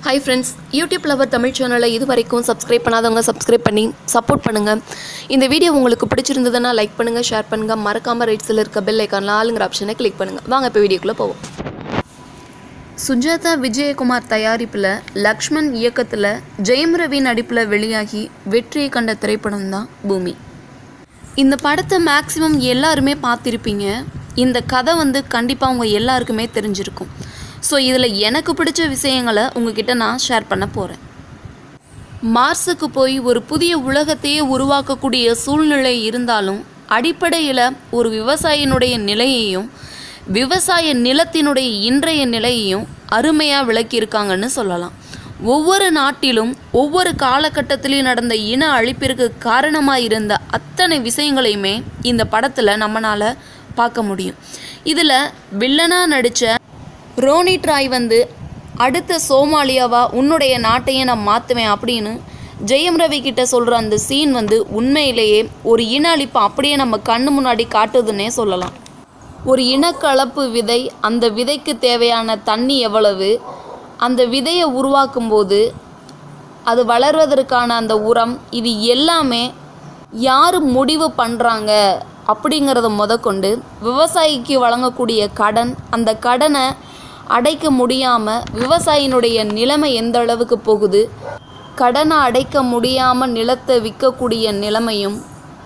hi friends YouTube lover Tamil சேனலை இது வரைக்கும் சப்ஸ்கிரைப் பண்ணாதவங்க சப்ஸ்கிரைப் பண்ணி சப்போர்ட் பண்ணுங்கள் இந்த வீடியோ உங்களுக்கு பிடிச்சிருந்ததுன்னா லைக் பண்ணுங்கள் ஷேர் பண்ணுங்கள் மறக்காமல் ரைட்ஸில் இருக்க பெல் ஐக்கான் ஆளுங்கிற ஆப்ஷனை கிளிக் பண்ணுங்கள் வாங்க இப்போ வீடியோக்குள்ளே போவோம் சுஜாதா விஜயகுமார் தயாரிப்பில் லக்ஷ்மண் இயக்கத்தில் ஜெயம் ரவி நடிப்பில் வெளியாகி வெற்றியை கண்ட திரைப்படம் தான் பூமி இந்த படத்தை மேக்ஸிமம் எல்லாருமே பார்த்துருப்பீங்க இந்த கதை வந்து கண்டிப்பாக உங்கள் எல்லாருக்குமே தெரிஞ்சிருக்கும் ஸோ இதில் எனக்கு பிடிச்ச விஷயங்களை உங்ககிட்ட நான் ஷேர் பண்ண போகிறேன் மார்ஸுக்கு போய் ஒரு புதிய உலகத்தையே உருவாக்கக்கூடிய சூழ்நிலை இருந்தாலும் அடிப்படையில் ஒரு விவசாயினுடைய நிலையையும் விவசாய நிலத்தினுடைய இன்றைய நிலையையும் அருமையாக விளக்கியிருக்காங்கன்னு சொல்லலாம் ஒவ்வொரு நாட்டிலும் ஒவ்வொரு காலகட்டத்திலையும் நடந்த இன அழிப்பிற்கு காரணமாக இருந்த அத்தனை விஷயங்களையுமே இந்த படத்தில் நம்மளால் பார்க்க முடியும் இதில் வில்லனாக நடித்த ரோனி ட்ராய் வந்து அடுத்த சோமாலியாவா உன்னுடைய நாட்டையே நான் மாற்றுவேன் அப்படின்னு ஜெயம் ரவி கிட்ட சொல்கிற அந்த சீன் வந்து உண்மையிலேயே ஒரு இன அழிப்பு அப்படியே நம்ம கண்ணு முன்னாடி காட்டுதுன்னே சொல்லலாம் ஒரு இனக்கலப்பு விதை அந்த விதைக்கு தேவையான தண்ணி எவ்வளவு அந்த விதையை உருவாக்கும்போது அது வளர்வதற்கான அந்த உரம் இது எல்லாமே யார் முடிவு பண்ணுறாங்க அப்படிங்கிறத முதற்கொண்டு விவசாயிக்கு வழங்கக்கூடிய கடன் அந்த கடனை அடைக்க முடியாமல் விவசாயினுடைய நிலைமை எந்த அளவுக்கு போகுது கடனை அடைக்க முடியாமல் நிலத்தை விற்கக்கூடிய நிலைமையும்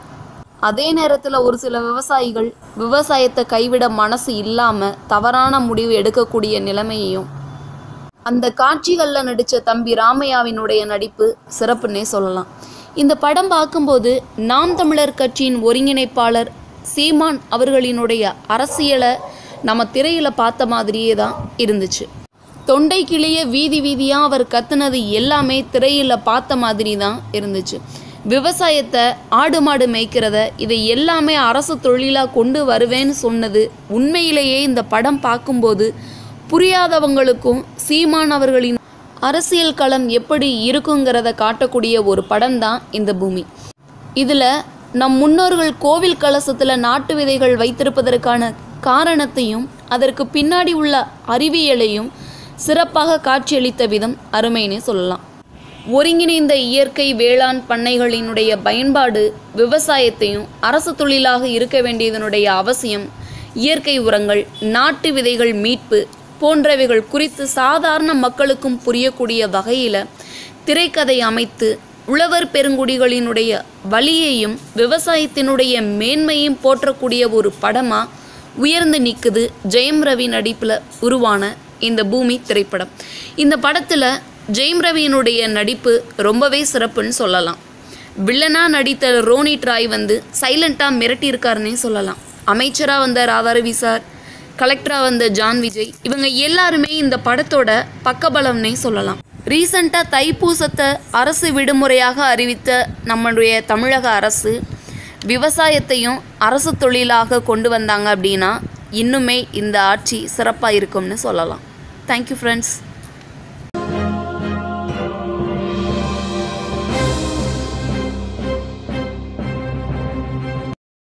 அதே நேரத்தில் ஒரு சில விவசாயிகள் விவசாயத்தை கைவிட மனசு இல்லாமல் தவறான முடிவு எடுக்கக்கூடிய நிலைமையையும் அந்த காட்சிகளில் நடித்த தம்பி ராமையாவினுடைய நடிப்பு சிறப்புன்னே சொல்லலாம் இந்த படம் பார்க்கும்போது நாம் தமிழர் கட்சியின் ஒருங்கிணைப்பாளர் சீமான் அவர்களினுடைய அரசியலை நம்ம திரையில் பார்த்த மாதிரியே தான் இருந்துச்சு தொண்டை கிளிய வீதி வீதியாக அவர் கத்துனது எல்லாமே திரையில் பார்த்த மாதிரி தான் இருந்துச்சு விவசாயத்தை ஆடு மாடு மேய்க்கிறத இதை எல்லாமே அரசு தொழிலாக கொண்டு வருவேன்னு சொன்னது உண்மையிலேயே இந்த படம் பார்க்கும்போது புரியாதவங்களுக்கும் சீமான் அவர்களின் அரசியல் களம் எப்படி இருக்குங்கிறத காட்டக்கூடிய ஒரு படம் தான் இந்த பூமி இதில் நம் முன்னோர்கள் கோவில் கலசத்தில் நாட்டு விதைகள் வைத்திருப்பதற்கான காரணத்தையும் அதற்கு பின்னாடி உள்ள அறிவியலையும் சிறப்பாக காட்சியளித்த விதம் அருமைன்னே சொல்லலாம் ஒருங்கிணைந்த இயற்கை வேளாண் பண்ணைகளினுடைய பயன்பாடு விவசாயத்தையும் அரசு தொழிலாக இருக்க வேண்டியதனுடைய அவசியம் இயற்கை உரங்கள் நாட்டு விதைகள் மீட்பு போன்றவைகள் குறித்து சாதாரண மக்களுக்கும் புரியக்கூடிய வகையில் திரைக்கதை அமைத்து உழவர் பெருங்குடிகளினுடைய வழியையும் விவசாயத்தினுடைய மேன்மையும் போற்றக்கூடிய ஒரு படமாக உயர்ந்து நிற்குது ஜெயம் ரவி நடிப்பில் உருவான இந்த பூமி திரைப்படம் இந்த படத்தில் ஜெயம் ரவியினுடைய நடிப்பு ரொம்பவே சிறப்புன்னு சொல்லலாம் வில்லனாக நடித்த ரோனி ட்ராய் வந்து சைலண்ட்டாக மிரட்டியிருக்காருன்னே சொல்லலாம் அமைச்சராக வந்த ராதாரவி சார் கலெக்டராக வந்த ஜான் விஜய் இவங்க எல்லாருமே இந்த படத்தோட பக்கபலம்னே சொல்லலாம் ரீசண்டாக தைப்பூசத்தை அரசு விடுமுறையாக அறிவித்த நம்மளுடைய தமிழக அரசு விவசாயத்தையும் அரசு தொழிலாக கொண்டு வந்தாங்க அப்படின்னா இன்னுமே இந்த ஆட்சி சிறப்பாக இருக்கும்னு சொல்லலாம் தேங்க்யூ ஃப்ரெண்ட்ஸ்